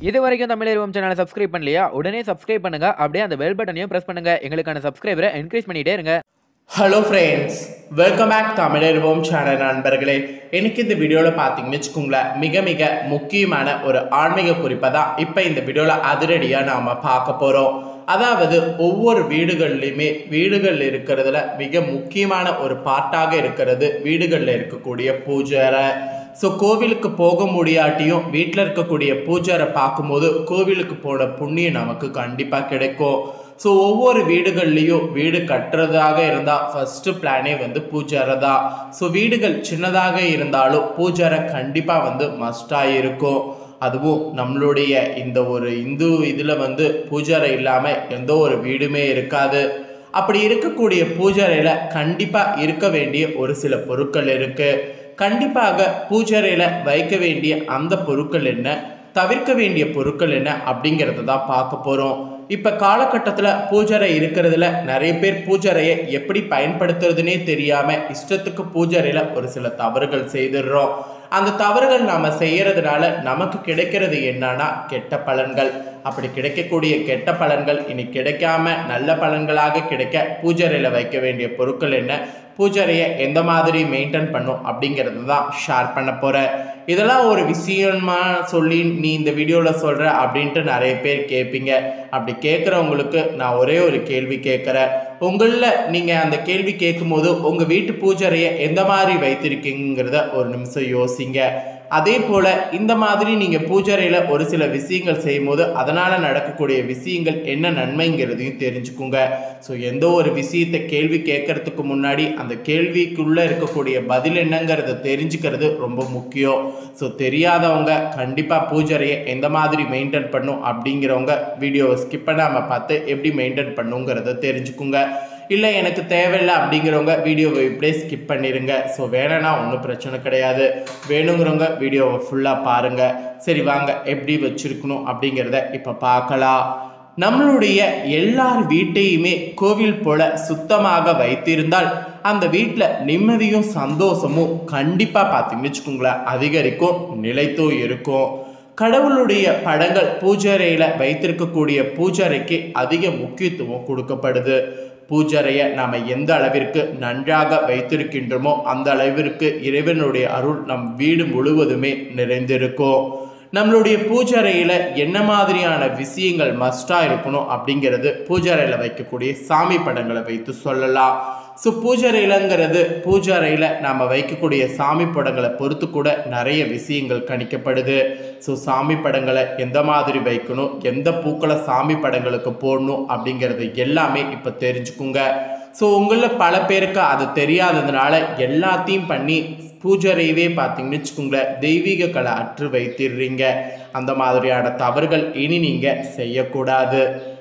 இது வரைக்கும் தமிழ் சேனலை சப்ஸ்கிரைப் பண்ணலையா உடனே சப்ஸ்கிரைப் பண்ணுங்க அப்படியே அந்த பெல் பட்டனையும் பிரஸ் பண்ணுங்க எங்களுக்கான சப்ஸ்கிரைபரை என்கரேஜ் பண்ணிட்டே இருங்க ஹலோ ஃப்ரெண்ட்ஸ் வெல்கம் பேக் தமிழர்வோம் சேனல் நண்பர்களே எனக்கு இந்த வீடியோவில் பார்த்தீங்கன்னு வச்சுக்கோங்களேன் மிக மிக முக்கியமான ஒரு ஆன்மீக குறிப்பை தான் இப்போ இந்த வீடியோவில் அதிரடியாக நாம் பார்க்க போகிறோம் அதாவது ஒவ்வொரு வீடுகள்லையுமே வீடுகள் இருக்கிறதுல மிக முக்கியமான ஒரு பார்ட்டாக இருக்கிறது வீடுகளில் இருக்கக்கூடிய பூஜை ஸோ கோவிலுக்கு போக முடியாட்டியும் வீட்டில் இருக்கக்கூடிய பூஜாரை பார்க்கும்போது கோவிலுக்கு போன புண்ணியம் நமக்கு கண்டிப்பாக கிடைக்கும் ஸோ ஒவ்வொரு வீடுகள்லேயும் வீடு கட்டுறதாக இருந்தால் ஃபஸ்ட்டு பிளானே வந்து பூஜாரை தான் ஸோ வீடுகள் சின்னதாக இருந்தாலும் பூஜாரை கண்டிப்பாக வந்து மஸ்டாக இருக்கும் அதுவும் நம்மளுடைய இந்த ஒரு இந்து இதில் வந்து பூஜாரை இல்லாமல் எந்த ஒரு வீடுமே இருக்காது அப்படி இருக்கக்கூடிய பூஜாரையில் கண்டிப்பாக இருக்க வேண்டிய ஒரு சில பொருட்கள் இருக்குது கண்டிப்பாக பூஜாரையில் வைக்க வேண்டிய அந்த பொருட்கள் என்ன தவிர்க்க வேண்டிய பொருட்கள் என்ன அப்படிங்கிறத தான் பார்க்க போகிறோம் இப்போ காலகட்டத்தில் பூஜரை இருக்கிறதுல நிறைய பேர் பூஜரையை எப்படி பயன்படுத்துறதுனே தெரியாமல் இஷ்டத்துக்கு பூஜரையில் ஒரு சில தவறுகள் செய்துடுறோம் அந்த தவறுகள் நாம் செய்யறதுனால நமக்கு கிடைக்கிறது என்னன்னா கெட்ட பலன்கள் அப்படி கிடைக்கக்கூடிய கெட்ட பலன்கள் இனி கிடைக்காம நல்ல பலன்களாக கிடைக்க பூஜரையில் வைக்க வேண்டிய பொருட்கள் என்ன பூஜரையை எந்த மாதிரி மெயின்டைன் பண்ணும் அப்படிங்கிறது தான் ஷேர் பண்ண போகிறேன் இதெல்லாம் ஒரு விஷயமா சொல்லி நீ இந்த வீடியோவில் சொல்கிற அப்படின்ட்டு நிறைய பேர் கேட்பீங்க அப்படி கேட்குறவங்களுக்கு நான் ஒரே ஒரு கேள்வி கேட்குறேன் உங்களில் நீங்கள் அந்த கேள்வி கேட்கும்போது உங்கள் வீட்டு பூஜரையை எந்த மாதிரி வைத்திருக்கீங்கிறத ஒரு நிமிஷம் யோசிங்க அதே போல் இந்த மாதிரி நீங்கள் பூஜரையில் ஒரு சில விஷயங்கள் செய்யும்போது அதனால் நடக்கக்கூடிய விஷயங்கள் என்ன நன்மைங்கிறதையும் தெரிஞ்சுக்குங்க ஸோ எந்த ஒரு விஷயத்தை கேள்வி கேட்கறதுக்கு முன்னாடி அந்த கேள்விக்குள்ளே இருக்கக்கூடிய பதில் என்னங்கிறத தெரிஞ்சுக்கிறது ரொம்ப முக்கியம் ஸோ தெரியாதவங்க கண்டிப்பாக பூஜரையை எந்த மாதிரி மெயின்டைன் பண்ணும் அப்படிங்கிறவங்க வீடியோவை ஸ்கிப் பண்ணாமல் பார்த்து எப்படி மெயின்டைன் பண்ணுங்கிறத தெரிஞ்சுக்குங்க இல்லை எனக்கு தேவையில்லை அப்படிங்கிறவங்க வீடியோவை இப்படியே ஸ்கிப் பண்ணிடுங்க ஸோ வேணும்னா ஒன்றும் பிரச்சனை கிடையாது வேணுங்கிறவங்க வீடியோவை ஃபுல்லாக பாருங்கள் சரி வாங்க எப்படி வச்சுருக்கணும் அப்படிங்கிறத இப்போ பார்க்கலாம் நம்மளுடைய எல்லார் வீட்டையுமே கோவில் போல சுத்தமாக வைத்திருந்தால் அந்த வீட்டில் நிம்மதியும் சந்தோஷமும் கண்டிப்பாக பார்த்தீங்கன்னு வச்சுக்கோங்களேன் அதிகரிக்கும் நிலைத்தும் இருக்கும் கடவுளுடைய படங்கள் பூஜரையில் வைத்திருக்கக்கூடிய பூஜரைக்கு அதிக முக்கியத்துவம் கொடுக்கப்படுது பூஜரையை நாம் எந்த அளவிற்கு நன்றாக வைத்திருக்கின்றோமோ அந்த அளவிற்கு இறைவனுடைய அருள் நம் வீடு முழுவதுமே நிறைந்திருக்கும் நம்மளுடைய பூஜரையில் என்ன மாதிரியான விஷயங்கள் மஸ்டாக இருக்கணும் அப்படிங்கிறது பூஜரையில் வைக்கக்கூடிய சாமி படங்களை வைத்து சொல்லலாம் ஸோ பூஜரையிலங்கிறது பூஜரையில் நாம் வைக்கக்கூடிய சாமி படங்களை பொறுத்து கூட நிறைய விஷயங்கள் கணிக்கப்படுது ஸோ சாமி படங்களை எந்த மாதிரி வைக்கணும் எந்த பூக்களை சாமி படங்களுக்கு போடணும் அப்படிங்கிறது எல்லாமே இப்போ தெரிஞ்சுக்குங்க ஸோ உங்களில் பல பேருக்கு அது தெரியாததுனால எல்லாத்தையும் பண்ணி பூஜரையவே பார்த்தீங்கன்னு வச்சுக்கோங்களேன் தெய்வீக கலை அற்று வைத்திடுறீங்க அந்த மாதிரியான தவறுகள் இனி நீங்கள் செய்யக்கூடாது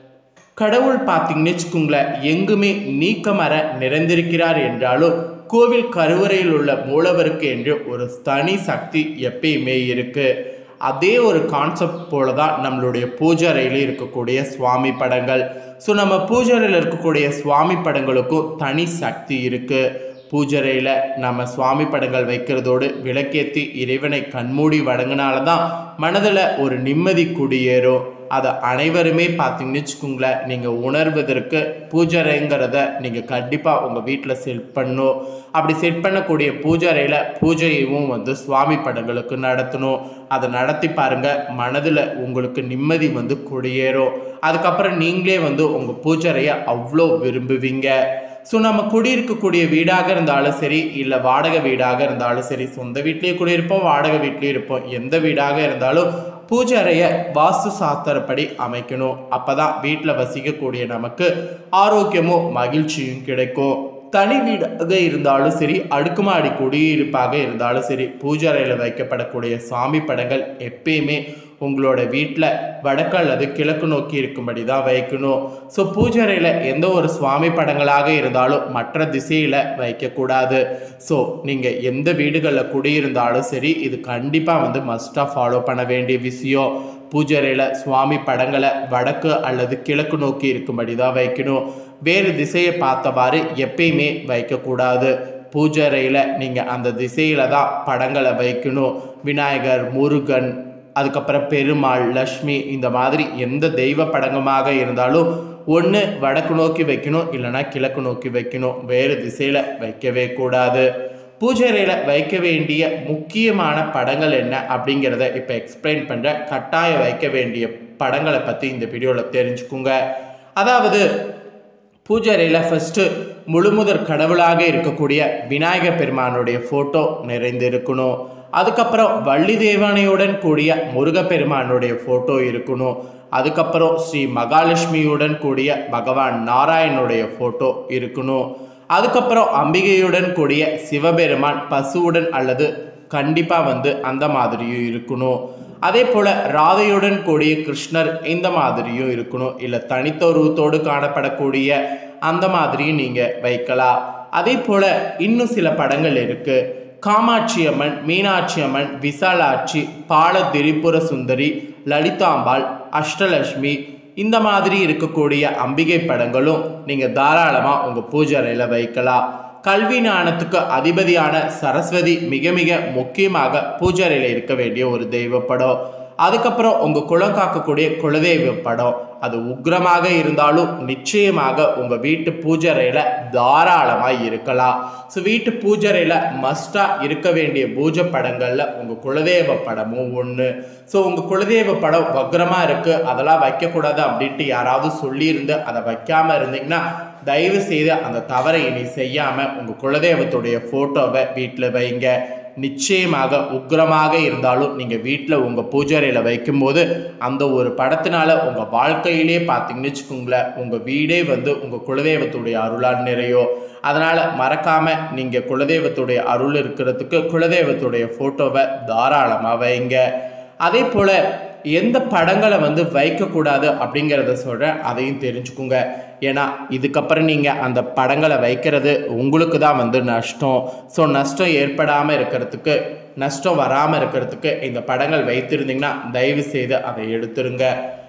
கடவுள் பார்த்தீங்கன்னு வச்சுக்கோங்களேன் எங்குமே நீக்கமர நிறைந்திருக்கிறார் என்றாலும் கோவில் கருவறையில் உள்ள மூலவருக்கு என்று ஒரு தனி சக்தி எப்பயுமே இருக்கு அதே ஒரு கான்செப்ட் போல தான் நம்மளுடைய பூஜரையில் இருக்கக்கூடிய சுவாமி படங்கள் ஸோ நம்ம பூஜரையில் இருக்கக்கூடிய சுவாமி படங்களுக்கும் தனி சக்தி இருக்குது பூஜரையில் நம்ம சுவாமி படங்கள் வைக்கிறதோடு விளக்கேற்றி இறைவனை கண்மூடி வணங்கினால தான் மனதில் ஒரு நிம்மதி குடியேறும் அதை அனைவருமே பார்த்தீங்கன்னு வச்சுக்கோங்களேன் நீங்கள் உணர்வதற்கு பூஜரைங்கிறத நீங்கள் கண்டிப்பாக உங்கள் வீட்டில் செட் பண்ணும் அப்படி செட் பண்ணக்கூடிய பூஜரையில் பூஜையவும் வந்து சுவாமி படங்களுக்கு நடத்தணும் அதை நடத்தி பாருங்கள் மனதில் உங்களுக்கு நிம்மதி வந்து குடியேறும் அதுக்கப்புறம் நீங்களே வந்து உங்கள் பூஜரையை அவ்வளோ விரும்புவீங்க ஸோ நம்ம குடியிருக்கக்கூடிய வீடாக இருந்தாலும் சரி இல்லை வாடகை வீடாக இருந்தாலும் சரி சொந்த வீட்லேயே குடியிருப்போம் வாடகை வீட்லேயும் இருப்போம் எந்த வீடாக இருந்தாலும் பூஜை அறையை வாஸ்து சாஸ்திரப்படி அமைக்கணும் அப்போ தான் வீட்டில் வசிக்கக்கூடிய நமக்கு ஆரோக்கியமும் மகிழ்ச்சியும் கிடைக்கும் தனி வீடாக இருந்தாலும் சரி அடுக்குமாடி குடியிருப்பாக இருந்தாலும் சரி பூஜை அறையில் வைக்கப்படக்கூடிய சாமி படங்கள் எப்பயுமே உங்களோட வீட்டில் வடக்கு அல்லது கிழக்கு நோக்கி இருக்கும்படி தான் வைக்கணும் ஸோ பூஜை அறையில் எந்த ஒரு சுவாமி படங்களாக இருந்தாலும் மற்ற திசையில் வைக்கக்கூடாது ஸோ நீங்கள் எந்த வீடுகளில் குடியிருந்தாலும் சரி இது கண்டிப்பாக வந்து மஸ்ட்டாக ஃபாலோ பண்ண வேண்டிய விஷயம் பூஜரையில் சுவாமி படங்களை வடக்கு அல்லது கிழக்கு நோக்கி இருக்கும்படி தான் வைக்கணும் வேறு திசையை பார்த்தவாறு எப்பயுமே வைக்கக்கூடாது பூஜரையில் நீங்கள் அந்த திசையில் தான் படங்களை வைக்கணும் விநாயகர் முருகன் அதுக்கப்புறம் பெருமாள் லக்ஷ்மி இந்த மாதிரி எந்த தெய்வ படங்கமாக இருந்தாலும் ஒன்று வடக்கு நோக்கி வைக்கணும் இல்லைன்னா கிழக்கு நோக்கி வைக்கணும் வேறு திசையில் வைக்கவே கூடாது பூஜை அறையில் வைக்க வேண்டிய முக்கியமான படங்கள் என்ன அப்படிங்கிறத இப்போ எக்ஸ்பிளைன் பண்ணுற கட்டாயம் வைக்க வேண்டிய படங்களை பற்றி இந்த வீடியோவில் தெரிஞ்சுக்குங்க அதாவது பூஜை அறையில் ஃபஸ்ட்டு முழுமுதற் கடவுளாக இருக்கக்கூடிய விநாயகர் பெருமானுடைய ஃபோட்டோ நிறைந்து இருக்கணும் அதுக்கப்புறம் வள்ளி தேவானையுடன் கூடிய முருகப்பெருமானுடைய ஃபோட்டோ இருக்கணும் அதுக்கப்புறம் ஸ்ரீ மகாலட்சுமியுடன் கூடிய பகவான் நாராயணனுடைய ஃபோட்டோ இருக்கணும் அதுக்கப்புறம் அம்பிகையுடன் கூடிய சிவபெருமான் பசுவுடன் அல்லது கண்டிப்பாக வந்து அந்த மாதிரியும் இருக்கணும் அதே போல் ராதையுடன் கூடிய கிருஷ்ணர் இந்த மாதிரியும் இருக்கணும் இல்லை தனித்த உருவத்தோடு காணப்படக்கூடிய அந்த மாதிரியும் நீங்கள் வைக்கலாம் அதே போல் இன்னும் சில படங்கள் இருக்குது காமாட்சி அம்மன் மீனாட்சி அம்மன் விசாலாட்சி பால திரிபுர சுந்தரி லலிதாம்பாள் அஷ்டலட்சுமி இந்த மாதிரி இருக்கக்கூடிய அம்பிகை படங்களும் நீங்கள் தாராளமாக உங்கள் பூஜை அறையில் வைக்கலாம் கல்வி ஞானத்துக்கு அதிபதியான சரஸ்வதி மிக மிக முக்கியமாக பூஜை அறையில் இருக்க வேண்டிய ஒரு தெய்வ படம் அதுக்கப்புறம் உங்கள் குலம் காக்கக்கூடிய குலதெய்வ படம் அது உக்ரமாக இருந்தாலும் நிச்சயமாக உங்கள் வீட்டு பூஜை அறையில் தாராளமாக இருக்கலாம் ஸோ வீட்டு பூஜை அறையில் மஸ்டாக இருக்க வேண்டிய பூஜை படங்களில் உங்கள் குலதெய்வ படமும் ஒன்று ஸோ உங்கள் குலதெய்வ படம் வக்ரமாக இருக்குது அதெல்லாம் வைக்கக்கூடாது அப்படின்ட்டு யாராவது சொல்லியிருந்து அதை வைக்காமல் இருந்தீங்கன்னா தயவு செய்து அந்த தவறை இனி செய்யாமல் உங்கள் குலதெய்வத்துடைய ஃபோட்டோவை வீட்டில் வைங்க நிச்சயமாக உக்ரமாக இருந்தாலும் நீங்கள் வீட்டில் உங்கள் பூஜை அறையில் வைக்கும்போது அந்த ஒரு படத்தினால உங்கள் வாழ்க்கையிலே பார்த்தீங்கன்னு வச்சுக்கோங்களேன் உங்கள் வீடே வந்து உங்கள் குலதெய்வத்துடைய அருளால் நிறையோ அதனால் மறக்காமல் நீங்கள் குலதெய்வத்துடைய அருள் இருக்கிறதுக்கு குலதெய்வத்துடைய ஃபோட்டோவை தாராளமாக வைங்க அதே போல் எந்த படங்களை வந்து வைக்கக்கூடாது அப்படிங்கிறத சொல்கிறேன் அதையும் தெரிஞ்சுக்குங்க ஏன்னா இதுக்கப்புறம் நீங்கள் அந்த படங்களை வைக்கிறது உங்களுக்கு தான் வந்து நஷ்டம் ஸோ நஷ்டம் ஏற்படாமல் இருக்கிறதுக்கு நஷ்டம் வராமல் இருக்கிறதுக்கு இந்த படங்கள் வைத்திருந்தீங்கன்னா தயவு செய்து அதை எடுத்துருங்க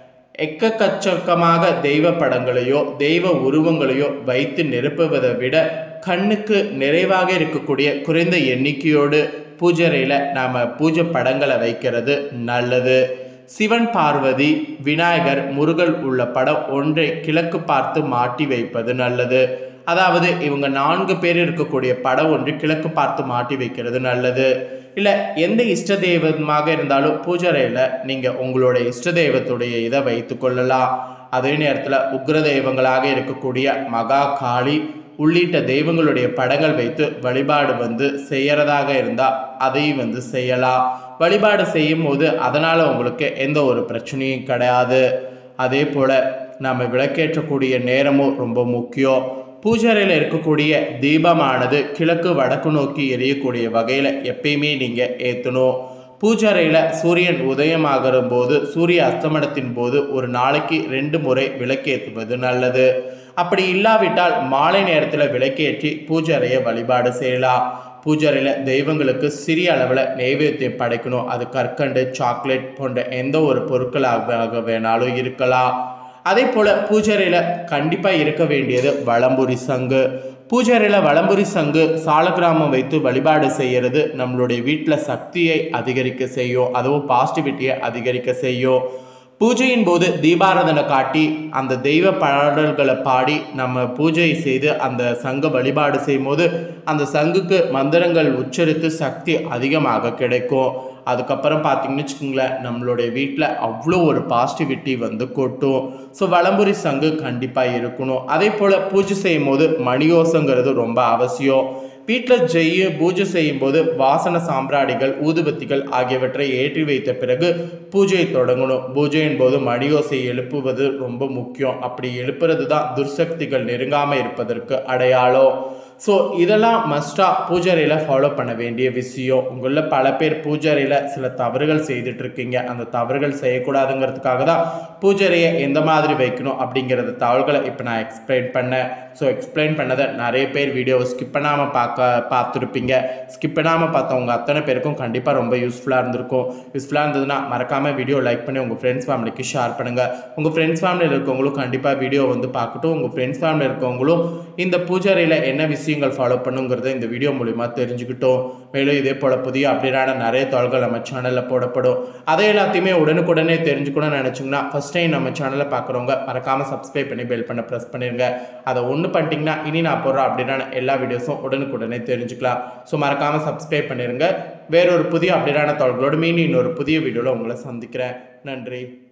எக்கச்சக்கமாக தெய்வ படங்களையோ தெய்வ உருவங்களையோ வைத்து நிரப்புவதை விட கண்ணுக்கு நிறைவாக இருக்கக்கூடிய குறைந்த எண்ணிக்கையோடு பூஜைறையில் நாம் பூஜை படங்களை வைக்கிறது நல்லது சிவன் பார்வதி விநாயகர் முருகல் உள்ள படம் ஒன்றை கிழக்கு பார்த்து மாட்டி வைப்பது நல்லது அதாவது இவங்க நான்கு பேர் இருக்கக்கூடிய படம் ஒன்று கிழக்கு பார்த்து மாட்டி வைக்கிறது நல்லது இல்லை எந்த இஷ்ட தெய்வமாக இருந்தாலும் பூஜைறையில் நீங்கள் உங்களோட இஷ்ட தெய்வத்துடைய இதை வைத்து கொள்ளலாம் அதே நேரத்தில் உக்ர தெய்வங்களாக இருக்கக்கூடிய மகா காளி உள்ளிட்ட தெய்வங்களுடைய படங்கள் வைத்து வழிபாடு வந்து செய்யறதாக இருந்தால் அதையும் வந்து செய்யலாம் வழிபாடு செய்யும் போது அதனால் உங்களுக்கு எந்த ஒரு பிரச்சனையும் கிடையாது அதே போல் நம்ம விளக்கேற்றக்கூடிய நேரமும் ரொம்ப முக்கியம் பூஜைறையில் இருக்கக்கூடிய தீபமானது கிழக்கு வடக்கு நோக்கி எரியக்கூடிய வகையில் எப்பயுமே நீங்கள் ஏற்றணும் பூஜைறையில் சூரியன் உதயமாகிற போது சூரிய அஸ்தமனத்தின் போது ஒரு நாளைக்கு ரெண்டு முறை விளக்கேற்றுவது நல்லது அப்படி இல்லாவிட்டால் மாலை நேரத்தில் விளக்கேற்றி பூஜை அறையை வழிபாடு செய்யலாம் பூஜை அறையில் தெய்வங்களுக்கு சிறிய அளவில் நெய்வேத்தியம் படைக்கணும் அது கற்கண்டு சாக்லேட் போன்ற எந்த ஒரு பொருட்களாக வேணாலும் இருக்கலாம் அதே போல் பூஜைறையில் கண்டிப்பாக இருக்க வேண்டியது வளம்புரி சங்கு பூஜைறையில் வளம்புரி சங்கு சாலக்கிராமம் வைத்து வழிபாடு செய்கிறது நம்மளுடைய வீட்டில் சக்தியை அதிகரிக்க செய்யும் அதுவும் பாசிட்டிவிட்டியை அதிகரிக்க செய்யும் பூஜையின் போது தீபாராதனை காட்டி அந்த தெய்வ பாடல்களை பாடி நம்ம பூஜை செய்து அந்த சங்க வழிபாடு செய்யும் போது அந்த சங்குக்கு மந்திரங்கள் உச்சரித்து சக்தி அதிகமாக கிடைக்கும் அதுக்கப்புறம் பார்த்தீங்கன்னு வச்சுக்கோங்களேன் நம்மளுடைய வீட்டில் அவ்வளோ ஒரு பாசிட்டிவிட்டி வந்து கொட்டும் ஸோ வலம்புரி சங்கு கண்டிப்பாக இருக்கணும் அதே போல் பூஜை செய்யும் போது மணியோசங்கிறது ரொம்ப அவசியம் வீட்டில் செய்ய பூஜை செய்யும் போது வாசன சாம்பிராடிகள் ஊதுபத்திகள் ஆகியவற்றை ஏற்றி வைத்த பிறகு பூஜையை தொடங்கணும் பூஜையின் போது மணியோசை எழுப்புவது ரொம்ப முக்கியம் அப்படி எழுப்புறது தான் துர்சக்திகள் நெருங்காமல் இருப்பதற்கு அடையாளம் ஸோ இதெல்லாம் மஸ்ட்டாக பூஜாரியில் ஃபாலோ பண்ண வேண்டிய விஷயம் உங்களில் பல பேர் பூஜாரியில் சில தவறுகள் செய்துட்டு இருக்கீங்க அந்த தவறுகள் செய்யக்கூடாதுங்கிறதுக்காக தான் பூஜாரியை எந்த மாதிரி வைக்கணும் அப்படிங்கிறத தகவல்களை இப்போ நான் எக்ஸ்பிளைன் பண்ணேன் ஸோ எக்ஸ்பிளைன் பண்ணதை நிறைய பேர் வீடியோவை ஸ்கிப் பண்ணாமல் பார்க்க பார்த்துருப்பீங்க ஸ்கிப் பண்ணாமல் பார்த்தவங்க அத்தனை பேருக்கும் கண்டிப்பாக ரொம்ப யூஸ்ஃபுல்லாக இருந்திருக்கும் யூஸ்ஃபுல்லாக இருந்ததுன்னா மறக்காமல் வீடியோ லைக் பண்ணி உங்கள் ஃப்ரெண்ட்ஸ் ஃபேமிலிக்கு ஷேர் பண்ணுங்கள் உங்கள் ஃப்ரெண்ட்ஸ் ஃபேமிலியில் இருக்கவங்களும் கண்டிப்பாக வீடியோ வந்து பார்க்கட்டும் உங்கள் ஃப்ரெண்ட்ஸ் ஃபேமிலியில் இருக்கவங்களும் இந்த பூஜாரியில் என்ன விஷயங்கள் ஃபாலோ பண்ணுங்கிறத இந்த வீடியோ மூலிமா தெரிஞ்சுக்கிட்டோம் மேலும் இதே போல் புதிய அப்டேட்டான நிறைய தாள்கள் நம்ம சேனலில் போடப்படும் அதை எல்லாத்தையுமே உடனுக்குடனே தெரிஞ்சுக்கணும்னு நினச்சிங்கன்னா ஃபஸ்ட் டைம் நம்ம சேனலை பார்க்குறவங்க மறக்காமல் சப்ஸ்கிரைப் பண்ணி பெல் பண்ண ப்ரெஸ் பண்ணிடுங்க அதை ஒன்று பண்ணிட்டீங்கன்னா இனி நான் போடுற அப்டேட்டான எல்லா வீடியோஸும் உடனுக்குடனே தெரிஞ்சுக்கலாம் ஸோ மறக்காமல் சப்ஸ்கிரைப் பண்ணிடுங்க வேறொரு புதிய அப்டேட்டான தாள்களோடு மீண்டும் இன்னொரு புதிய வீடியோவில் உங்களை சந்திக்கிறேன் நன்றி